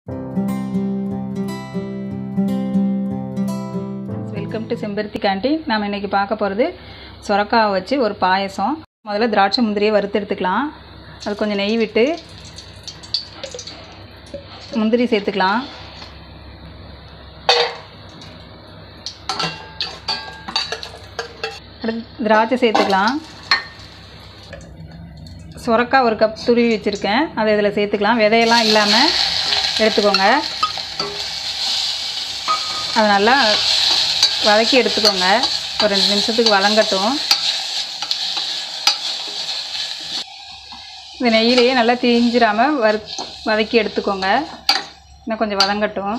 welcome to செம்பருத்தி canteen நாம் இன்றைக்கி பார்க்க போகிறது சுரக்காவை வச்சு ஒரு பாயசம் முதல்ல திராட்சை முந்திரியை வறுத்து எடுத்துக்கலாம் அது கொஞ்சம் நெய் விட்டு முந்திரி சேர்த்துக்கலாம் அடுத்து திராட்சை சேர்த்துக்கலாம் சுரக்காய் ஒரு கப் துருவி வச்சுருக்கேன் அதை இதில் சேர்த்துக்கலாம் விதையெல்லாம் இல்லாமல் எடுத்துக்கோங்க அது நல்லா வதக்கி எடுத்துக்கோங்க ஒரு ரெண்டு நிமிஷத்துக்கு வதங்கட்டும் இந்த நெய்யிலேயே நல்லா தீஞ்சிராமல் வறு வதக்கி எடுத்துக்கோங்க இன்னும் கொஞ்சம் வதங்கட்டும்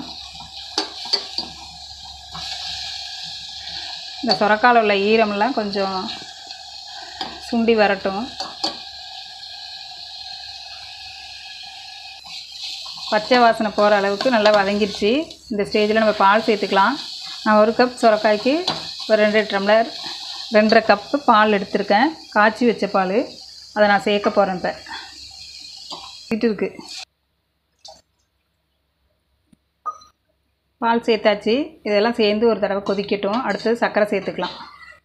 இந்த சுரக்கால உள்ள ஈரம்லாம் கொஞ்சம் சுண்டி வரட்டும் பச்சை வாசனை போகிற அளவுக்கு நல்லா வதங்கிருச்சு இந்த ஸ்டேஜில் நம்ம பால் சேர்த்துக்கலாம் நான் ஒரு கப் சுரக்காய்க்கு ஒரு ரெண்டு டம்ளர் ரெண்டரை கப்பு பால் எடுத்திருக்கேன் காய்ச்சி வச்ச பால் அதை நான் சேர்க்க போகிறேன் இப்போ வீட்டு இருக்கு பால் சேர்த்தாச்சு இதெல்லாம் சேர்ந்து ஒரு தடவை கொதிக்கட்டும் அடுத்தது சர்க்கரை சேர்த்துக்கலாம்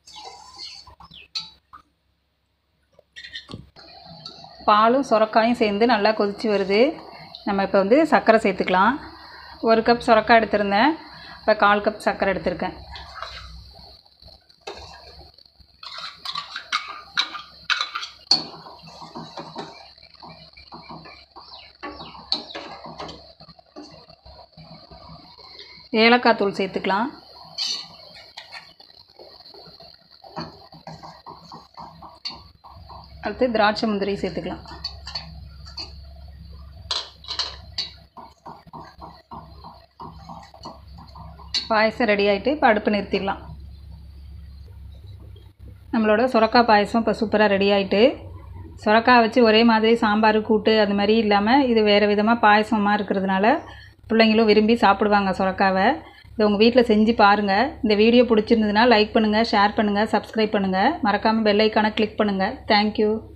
பாலும் சுரக்காயும் சேர்ந்து நல்லா கொதித்து வருது நம்ம இப்போ வந்து சர்க்கரை சேர்த்துக்கலாம் ஒரு கப் சுரக்காய் எடுத்திருந்தேன் இப்போ கால் கப் சர்க்கரை எடுத்திருக்கேன் ஏலக்காய் தூள் சேர்த்துக்கலாம் அடுத்து திராட்சை முந்திரி சேர்த்துக்கலாம் பாயசம் ரெடி ஆகிட்டு இப்போ அடுப்பு நிறுத்திடலாம் நம்மளோட சுரக்காய் பாயசம் இப்போ சூப்பராக ரெடி ஆகிட்டு சுரக்காய் வச்சு ஒரே மாதிரி சாம்பார் கூட்டு அந்த மாதிரி இல்லாமல் இது வேறு விதமாக பாயசமாக இருக்கிறதுனால பிள்ளைங்களும் விரும்பி சாப்பிடுவாங்க சுரக்காவை இதை உங்கள் வீட்டில் செஞ்சு பாருங்கள் இந்த வீடியோ பிடிச்சிருந்ததுன்னா லைக் பண்ணுங்கள் ஷேர் பண்ணுங்கள் சப்ஸ்கிரைப் பண்ணுங்கள் மறக்காமல் பெல் ஐக்கானை கிளிக் பண்ணுங்கள் தேங்க்யூ